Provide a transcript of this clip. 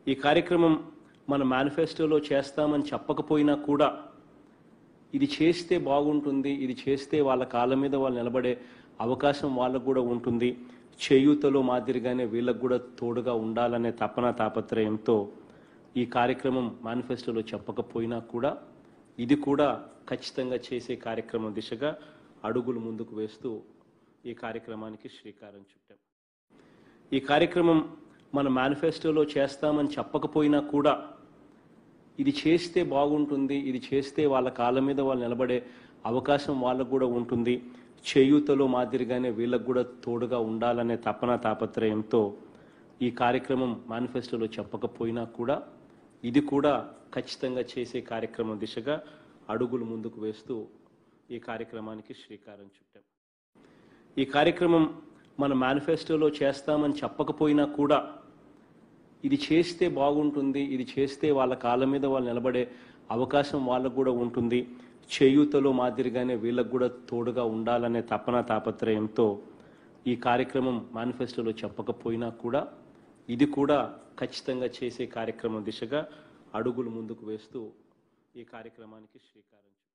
ఈ కార్యక్రమం మన మేనిఫెస్టోలో చేస్తామని చెప్పకపోయినా కూడా ఇది చేస్తే బాగుంటుంది ఇది చేస్తే వాళ్ళ కాళ్ళ మీద వాళ్ళు నిలబడే అవకాశం వాళ్ళకు కూడా ఉంటుంది చేయూతలో మాదిరిగానే వీళ్ళకు కూడా తోడుగా ఉండాలనే తపన తాపత్రయంతో ఈ కార్యక్రమం మేనిఫెస్టోలో చెప్పకపోయినా కూడా ఇది కూడా ఖచ్చితంగా చేసే కార్యక్రమం దిశగా అడుగులు ముందుకు వేస్తూ ఈ కార్యక్రమానికి శ్రీకారం చుట్టాం ఈ కార్యక్రమం మన మేనిఫెస్టోలో చేస్తామని చెప్పకపోయినా కూడా ఇది చేస్తే బాగుంటుంది ఇది చేస్తే వాళ్ళ కాళ్ళ మీద వాళ్ళు నిలబడే అవకాశం వాళ్ళకు కూడా ఉంటుంది చేయూతలో మాదిరిగానే వీళ్ళకు కూడా తోడుగా ఉండాలనే తపన తాపత్రయంతో ఈ కార్యక్రమం మేనిఫెస్టోలో చెప్పకపోయినా కూడా ఇది కూడా ఖచ్చితంగా చేసే కార్యక్రమం దిశగా అడుగులు ముందుకు వేస్తూ ఈ కార్యక్రమానికి శ్రీకారం చుట్టాం ఈ కార్యక్రమం మన మేనిఫెస్టోలో చేస్తామని చెప్పకపోయినా కూడా ఇది చేస్తే బాగుంటుంది ఇది చేస్తే వాళ్ళ కాళ్ళ మీద వాళ్ళు నిలబడే అవకాశం వాళ్ళకు కూడా ఉంటుంది చేయూతలో మాదిరిగానే వీళ్ళకు కూడా తోడుగా ఉండాలనే తపన తాపత్రయంతో ఈ కార్యక్రమం మేనిఫెస్టోలో చెప్పకపోయినా కూడా ఇది కూడా ఖచ్చితంగా చేసే కార్యక్రమం దిశగా అడుగులు ముందుకు వేస్తూ ఈ కార్యక్రమానికి శ్రీకారం చుట్టాం